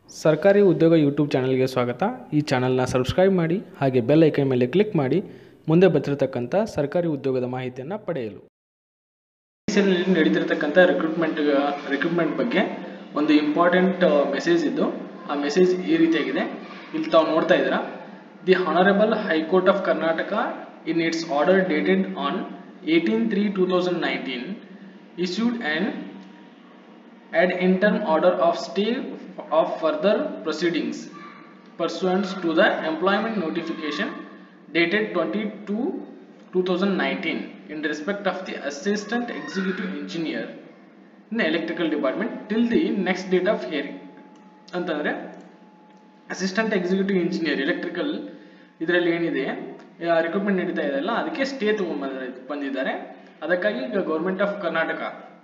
ಸರ್ಕಾರಿ ಉದ್ಯೋಗ ಯೂಟ್ಯೂಬ್ ಚಾನಲ್ಗೆ ಸ್ವಾಗತ ಈ ಚಾನಲ್ನ ಸಬ್ಸ್ಕ್ರೈಬ್ ಮಾಡಿ ಹಾಗೆ ಬೆಲ್ ಐಕನ್ ಮೇಲೆ ಕ್ಲಿಕ್ ಮಾಡಿ ಮುಂದೆ ಬರ್ತಿರತಕ್ಕಂಥ ಸರ್ಕಾರಿ ಉದ್ಯೋಗದ ಮಾಹಿತಿಯನ್ನು ಪಡೆಯಲು ನಲ್ಲಿ ನಡೀತಿರ್ತಕ್ಕಂಥ ರಿಕ್ರೂಟ್ಮೆಂಟ್ ರಿಕ್ರೂಟ್ಮೆಂಟ್ ಬಗ್ಗೆ ಒಂದು ಇಂಪಾರ್ಟೆಂಟ್ ಮೆಸೇಜ್ ಇದ್ದು ಆ ಮೆಸೇಜ್ ಈ ರೀತಿಯಾಗಿದೆ ಇಲ್ಲಿ ತಾವು ನೋಡ್ತಾ ಇದ್ದೀರಾ the honourable high court of Karnataka in its order dated on eighteen three two thousand nineteen issued an ad interim order of stay of further proceedings pursuant to the employment notification dated 22 2019 in respect of the assistant executive engineer in the electrical department till the next date of hearing ಅಂತಂದ್ರೆ assistant executive engineer electrical ಇದರಲ್ಲಿ ಏನಿದೆ recruitment ನಡೀತಾ ಇದೆಯಲ್ಲ ಅದಕ್ಕೆ stay ತಗೊಂಡ್ ಬಂದಿದ್ದಾರೆ ಅದಕ್ಕಾಗಿ ಈಗ ಗೌರ್ಮೆಂಟ್ ಆಫ್ ಕರ್ನಾಟಕ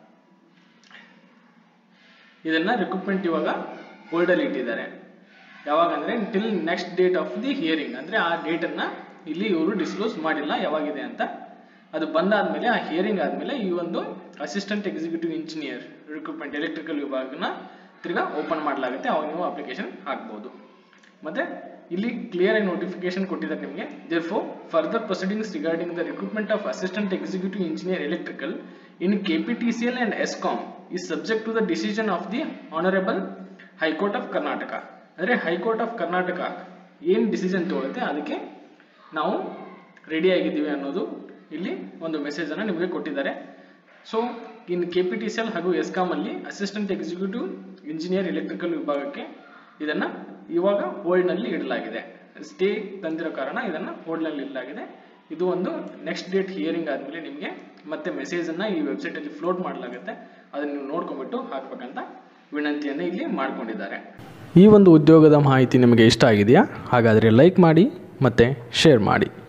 ಇದನ್ನ ರಿಕ್ರೂಟ್ಮೆಂಟ್ ಇವಾಗ ಹೋಲ್ಡ್ ಅಲ್ಲಿ ಇಟ್ಟಿದ್ದಾರೆ ಯಾವಾಗ ಅಂದ್ರೆ till next date of the hearing ಅಂದ್ರೆ ಆ ಡೇಟ್ ಅನ್ನ ಇಲ್ಲಿ ಇವರು ಡಿಸ್ಕ್ಲೋಸ್ ಮಾಡಿಲ್ಲ ಯಾವಾಗಿದೆ ಅಂತ ಅದು ಬಂದಾದ್ಮೇಲೆ ಆ ಹಿಯರಿಂಗ್ ಆದ್ಮೇಲೆ ಈ ಒಂದು assistant executive engineer recruitment electrical ವಿಭಾಗನ ತಿರ್ಗಾ ಓಪನ್ ಮಾಡಲಾಗುತ್ತೆ ಅವಾಗ ನೀವು ಅಪ್ಲಿಕೇಶನ್ ಹಾಕ್ಬೋದು ಮತ್ತೆ ಇಲ್ಲಿ ಕ್ಲಿಯರ್ ಆಗಿ ನೋಟಿಫಿಕೇಶನ್ ಕೊಟ್ಟಿದ್ದಾರೆ ನಿಮಗೆ therefore further proceedings regarding the recruitment of assistant executive engineer electrical in KPTCL and ESCOM is subject to the decision of the honorable high court of Karnataka ಅಂದರೆ ಹೈಕೋರ್ಟ್ ಆಫ್ ಕರ್ನಾಟಕ ಏನು decision ತಗೊಳುತ್ತೆ ಅದಕ್ಕೆ ನಾವು ready ಆಗಿದ್ದೀವಿ ಅನ್ನೋದು ಇಲ್ಲಿ ಒಂದು ಮೆಸೇಜ್ ಅನ್ನು ನಿಮಗೆ ಕೊಟ್ಟಿದ್ದಾರೆ so in K P T C L ಹಾಗೂ ಎಸ್ಕಾಮ್ ಅಲ್ಲಿ ಅಸಿಸ್ಟೆಂಟ್ ಎಕ್ಸಿಕ್ಯೂಟಿವ್ ಇಂಜಿನಿಯರ್ ಎಲೆಕ್ಟ್ರಿಕಲ್ ವಿಭಾಗಕ್ಕೆ ಇದನ್ನ ಇವಾಗ ಹೋಲ್ಡ್ ನಲ್ಲಿ ಇಡಲಾಗಿದೆ ಸ್ಟೇ ತಂದಿರೋ ಕಾರಣ ಇದನ್ನ ಹೋಲ್ಡ್ ನಲ್ಲಿ ಇಡಲಾಗಿದೆ ಇದು ಒಂದು ನೆಕ್ಸ್ಟ್ ಡೇಟ್ ಹಿಯರಿಂಗ್ ಆದ್ಮೇಲೆ ನಿಮಗೆ ಮತ್ತೆ ಮೆಸೇಜ್ ಅನ್ನ ಈ ವೆಬ್ಸೈಟ್ ಅಲ್ಲಿ ಫ್ಲೋಟ್ ಮಾಡಲಾಗುತ್ತೆ ಅದನ್ನ ನೀವು ನೋಡ್ಕೊಂಡ್ಬಿಟ್ಟು ಹಾಕ್ಬೇಕಂತ ವಿನಂತಿಯನ್ನು ಇಲ್ಲಿ ಮಾಡ್ಕೊಂಡಿದ್ದಾರೆ ಈ ಒಂದು ಉದ್ಯೋಗದ ಮಾಹಿತಿ ನಿಮಗೆ ಇಷ್ಟ ಆಗಿದೆಯಾ ಹಾಗಾದರೆ ಲೈಕ್ ಮಾಡಿ ಮತ್ತು ಶೇರ್ ಮಾಡಿ